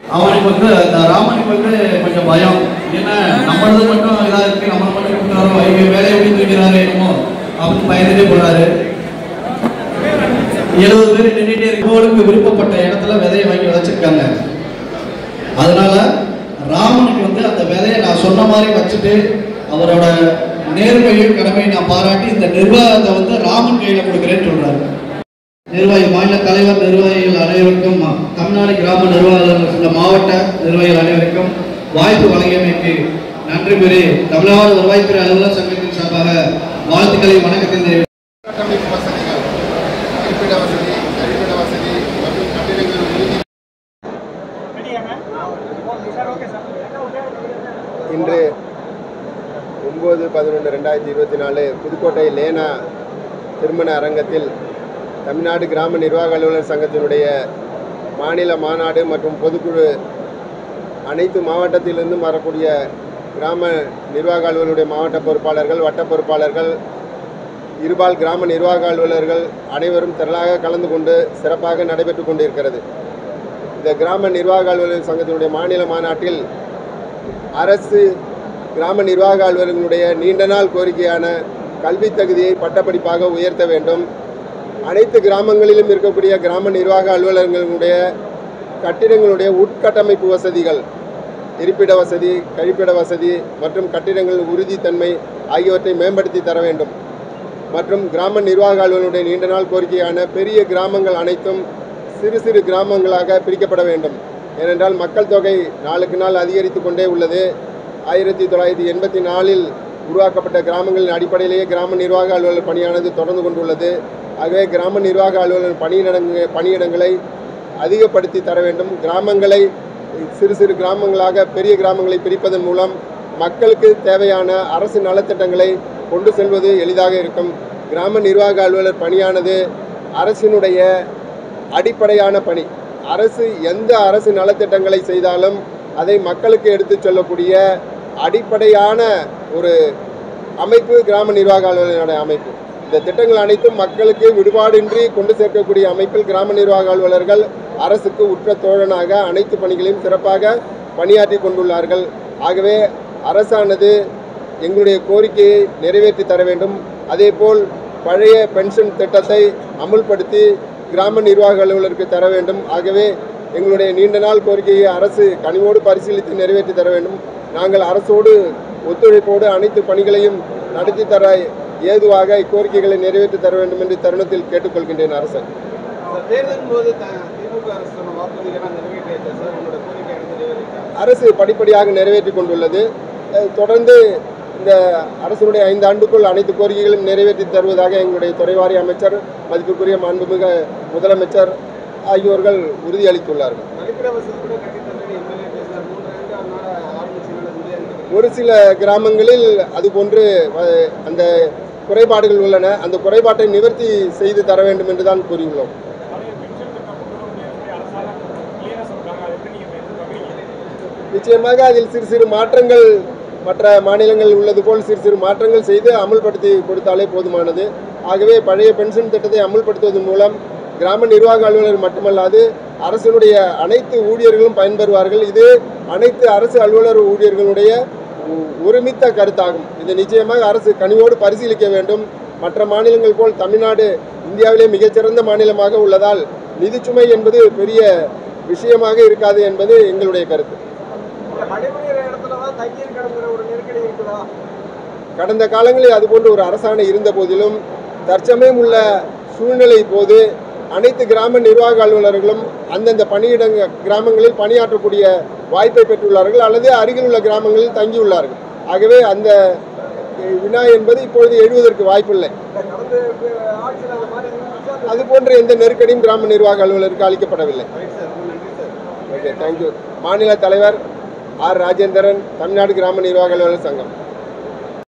அவனுக்கு வந்து அந்த ராமனுக்கு வந்து கொஞ்சம் பயம் என்ன நம்மளது மட்டும் இதாக இருக்கு நம்மளை மட்டும் கொடுக்குறாரோ ஐயோ வேலையை எப்படி தூக்கிறாரு என்னமோ அப்படின்னு பயந்துட்டே போறாரு எழுபது பேர் நின்றுட்டே இருக்கவங்களுக்கு விருப்பப்பட்ட இடத்துல விதையை வாங்கி விதைச்சிருக்காங்க அதனால ராமனுக்கு வந்து அந்த விதையை நான் சொன்ன மாதிரி வச்சுட்டு அவரோட நேர்மையும் கடமையும் நான் பாராட்டி இந்த நிர்வாகத்தை வந்து ராமன் கையில கொடுக்குறேன்னு சொல்றாரு நிர்வாகி மாநில தலைவர் நிர்வாகிகள் அனைவருக்கும் ம- தமிழ்நாடு கிராம நிர்வாகிகள் சங்க மாவட்ட நிர்வாகிகள் அனைவருக்கும் வாய்ப்பு வழங்கியமைக்கு நன்றி கூறி தமிழ்நாடு வருவாய்த்துறை அலுவலர் சங்கத்தின் சார்பாக வாழ்த்துக்களை வணக்கத்தை தெரிவித்துக் கட்டமைப்பு வசதிகள் இருப்பிட வசதி கழிப்பிட வசதி மற்றும் கட்டிடங்கள் உறுதி இன்று ஒம்பது பதினொன்று ரெண்டாயிரத்தி இருபத்தி நாலு புதுக்கோட்டை லேனா திருமண அரங்கத்தில் தமிழ்நாடு கிராம நிர்வாக அலுவலர் சங்கத்தினுடைய மாநில மாநாடு மற்றும் பொதுக்குழு அனைத்து மாவட்டத்திலிருந்தும் வரக்கூடிய கிராம நிர்வாக அலுவலருடைய மாவட்ட பொறுப்பாளர்கள் வட்ட பொறுப்பாளர்கள் இருபால் கிராம நிர்வாக அலுவலர்கள் அனைவரும் திரளாக கலந்து கொண்டு சிறப்பாக நடைபெற்று கொண்டிருக்கிறது இந்த கிராம நிர்வாக அலுவலர் சங்கத்தினுடைய மாநில மாநாட்டில் அரசு கிராம நிர்வாக அலுவலர்களுடைய நீண்ட நாள் கோரிக்கையான கல்வித் தகுதியை பட்டப்படிப்பாக உயர்த்த வேண்டும் அனைத்து கிராமங்களிலும் இருக்கக்கூடிய கிராம நிர்வாக அலுவலர்களுடைய கட்டிடங்களுடைய உட்கட்டமைப்பு வசதிகள் இருப்பிட வசதி கழிப்பிட வசதி மற்றும் கட்டிடங்கள் உறுதித்தன்மை ஆகியவற்றை மேம்படுத்தி தர வேண்டும் மற்றும் கிராம நிர்வாக அலுவலருடைய நீண்ட நாள் கோரிக்கையான பெரிய கிராமங்கள் அனைத்தும் சிறு சிறு கிராமங்களாக பிரிக்கப்பட வேண்டும் ஏனென்றால் மக்கள் தொகை நாளுக்கு நாள் அதிகரித்து கொண்டே உள்ளது ஆயிரத்தி தொள்ளாயிரத்தி எண்பத்தி நாலில் உருவாக்கப்பட்ட கிராமங்களின் அடிப்படையிலேயே கிராம நிர்வாக அலுவலர் பணியானது தொடர்ந்து கொண்டுள்ளது ஆகவே கிராம நிர்வாக அலுவலர் பணியிடங்க பணியிடங்களை அதிகப்படுத்தி தர வேண்டும் கிராமங்களை சிறு சிறு கிராமங்களாக பெரிய கிராமங்களை பிரிப்பதன் மூலம் மக்களுக்கு தேவையான அரசு நலத்திட்டங்களை கொண்டு செல்வது எளிதாக இருக்கும் கிராம நிர்வாக அலுவலர் பணியானது அரசினுடைய அடிப்படையான பணி அரசு எந்த அரசு நலத்திட்டங்களை செய்தாலும் அதை மக்களுக்கு எடுத்துச் சொல்லக்கூடிய அடிப்படையான ஒரு அமைப்பு கிராம நிர்வாக அலுவலருடைய அமைப்பு இந்த திட்டங்கள் அனைத்தும் மக்களுக்கு விடுபாடின்றி கொண்டு சேர்க்கக்கூடிய அமைப்பில் கிராம நிர்வாக அலுவலர்கள் அரசுக்கு உற்ற தோழனாக அனைத்து பணிகளையும் சிறப்பாக பணியாற்றி கொண்டுள்ளார்கள் ஆகவே அரசானது எங்களுடைய கோரிக்கையை நிறைவேற்றி தர வேண்டும் அதேபோல் பழைய பென்ஷன் திட்டத்தை அமுல்படுத்தி கிராம நிர்வாக அலுவலருக்கு தர வேண்டும் ஆகவே எங்களுடைய நீண்ட நாள் கோரிக்கையை அரசு கனிவோடு பரிசீலித்து நிறைவேற்றி தர வேண்டும் நாங்கள் அரசோடு ஒத்துழைப்போடு அனைத்து பணிகளையும் நடத்தி தர ஏதுவாக இக்கோரிக்கைகளை நிறைவேற்றி தர வேண்டும் என்று தருணத்தில் கேட்டுக்கொள்கின்றேன் அரசு தேர்தலின் போது த- திமுக அரசு சொன்ன வாக்குறுதிகள்லாம் நிறைவேற்றியாச்சா சார் உங்களோட கோரிக்கை நிறைவேறிட்டா அரசு படிப்படியாக நிறைவேற்றி கொண்டுள்ளது அஹ் தொடர்ந்து இந்த அரசினுடைய ஐந்து ஆண்டுக்குள் அனைத்து கோரிக்கைகளும் நிறைவேற்றி தருவதாக எங்களுடைய துறைவாரி அமைச்சர் மதிப்புக்குரிய மாண்புமிகு முதலமைச்சர் ஆகியோர்கள் உறுதியளித்துள்ளார்கள் கழிப்பிட வசதி கூட கட்டி தரேன்னு எம்எல்ஏ பேசினார் மூன்று ஆண்டு அதனால ஆரம்பிச்சுனால முடியாது ஒரு சில கிராமங்களில் அது போன்று அஹ், அந்த குறைபாடுகள் உள்ளன அந்த குறைபாட்டை நிவர்த்தி செய்து தர வேண்டும் என்று தான் கூறியுள்ளோம் நிச்சயமாக அதில் சிறு சிறு மாற்றங்கள் மற்ற மாநிலங்கள் உள்ளது போல் சிறு சிறு மாற்றங்கள் செய்து அமுல்படுத்தி கொடுத்தாலே போதுமானது ஆகவே பழைய பென்ஷன் திட்டத்தை அமுல்படுத்துவதன் மூலம் கிராம நிர்வாக அலுவலர் மட்டுமல்லாது அரசினுடைய அனைத்து ஊழியர்களும் பயன்பெறுவார்கள் இது அனைத்து அரசு அலுவலர் ஊழியர்களுடைய ஒ- ஒருமித்த கருத்தாகும் இது நிச்சயமாக அரசு கனிவோடு பரிசீலிக்க வேண்டும் மற்ற மாநிலங்கள் போல் தமிழ்நாடு இந்தியாவிலே மிகச்சிறந்த மாநிலமாக உள்ளதால் நிதிச்சுமை என்பது பெரிய விஷயமாக இருக்காது என்பது எங்களுடைய கருத்து இந்த மழை பெய்யுற இடத்துல தான் தண்ணீர் கிடங்குற ஒரு நெருக்கடி இருக்குதா கடந்த காலங்களில் அதுபோன்ற ஒரு அரசாணை இருந்த போதிலும் தற்சமயம் உள்ள சூழ்நிலை போது அனைத்து கிராம நிர்வாக அலுவலர்களும் அந்தந்த பணியிடங்க கிராமங்களில் பணியாற்றக்கூடிய வாய்ப்பை பெற்றுள்ளார்கள் அல்லது அருகில் உள்ள கிராமங்களில் தங்கியுள்ளார்கள் ஆகவே அந்த அஹ், வினா என்பது இப்பொழுது எழுவதற்கு வாய்ப்பில்லை இந்த கடந்த அஹ், ஆட்சியில் அந்த மாதிரி இருந்துச்சா? அது- அது போன்ற எந்த நெருக்கடியும் கிராம நிர்வாக அலுவலருக்கு அளிக்கப்படவில்லை ரைட் சார் ரொம்ப நன்றி சார் ஓகே தேங்க்யூ மாநில தலைவர் ஆர் ராஜேந்திரன் தமிழ்நாடு கிராம நிர்வாக அலுவலர் சங்கம்